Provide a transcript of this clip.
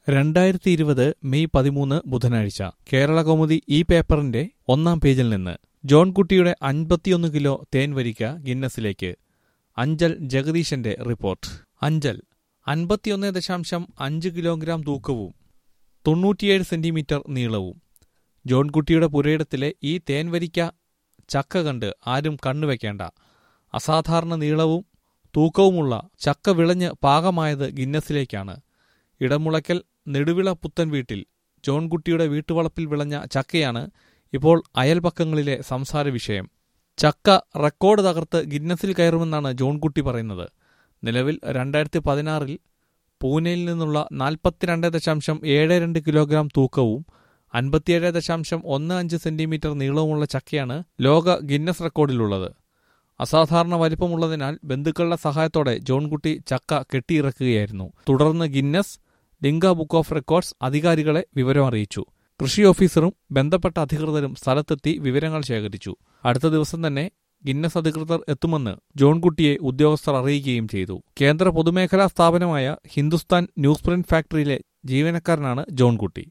രണ്ടായിരത്തി ഇരുപത് മെയ് പതിമൂന്ന് ബുധനാഴ്ച കേരള കൗമുദി ഈ പേപ്പറിന്റെ ഒന്നാം പേജിൽ നിന്ന് ജോൺകുട്ടിയുടെ അൻപത്തിയൊന്ന് കിലോ തേൻ വരിക്ക ഗിന്നസിലേക്ക് അഞ്ചൽ ജഗദീശന്റെ റിപ്പോർട്ട് അഞ്ചൽ അൻപത്തിയൊന്ന് ദശാംശം അഞ്ച് കിലോഗ്രാം തൂക്കവും തൊണ്ണൂറ്റിയേഴ് സെന്റിമീറ്റർ നീളവും ജോൺകുട്ടിയുടെ പുരയിടത്തിലെ ഈ തേൻ വരിക്ക ചക്ക കണ്ട് ആരും കണ്ണുവെക്കേണ്ട അസാധാരണ നീളവും തൂക്കവുമുള്ള ചക്ക വിളഞ്ഞ് പാകമായത് ഗിന്നസിലേക്കാണ് ഇടമുളയ്ക്കൽ നെടുവിള പുത്തൻ വീട്ടിൽ ജോൺകുട്ടിയുടെ വീട്ടുവളപ്പിൽ വിളഞ്ഞ ചക്കയാണ് ഇപ്പോൾ അയൽപക്കങ്ങളിലെ സംസാര വിഷയം ചക്ക റെക്കോർഡ് തകർത്ത് ഗിന്നസിൽ കയറുമെന്നാണ് ജോൺകുട്ടി പറയുന്നത് നിലവിൽ രണ്ടായിരത്തി പതിനാറിൽ പൂനെയിൽ നിന്നുള്ള നാൽപ്പത്തിരണ്ട് ദശാംശം ഏഴ് രണ്ട് കിലോഗ്രാം തൂക്കവും അൻപത്തിയേഴ് ദശാംശം ഒന്ന് അഞ്ച് സെന്റിമീറ്റർ നീളവുമുള്ള ചക്കയാണ് ലോക ഗിന്നസ് റെക്കോർഡിലുള്ളത് അസാധാരണ വലിപ്പമുള്ളതിനാൽ ബന്ധുക്കളുടെ സഹായത്തോടെ ജോൺകുട്ടി ചക്ക കെട്ടിയിറക്കുകയായിരുന്നു തുടർന്ന് ഗിന്നസ് ലിങ്ക ബുക്ക് ഓഫ് റെക്കോർഡ്സ് അധികാരികളെ വിവരം അറിയിച്ചു കൃഷി ഓഫീസറും ബന്ധപ്പെട്ട അധികൃതരും സ്ഥലത്തെത്തി വിവരങ്ങൾ ശേഖരിച്ചു അടുത്ത ദിവസം തന്നെ ഗിന്നസ് അധികൃതർ എത്തുമെന്ന് ജോൺകുട്ടിയെ ഉദ്യോഗസ്ഥർ അറിയിക്കുകയും ചെയ്തു കേന്ദ്ര പൊതുമേഖലാ സ്ഥാപനമായ ഹിന്ദുസ്ഥാൻ ന്യൂസ് പ്രിന്റ് ഫാക്ടറിയിലെ ജീവനക്കാരനാണ് ജോൺകുട്ടി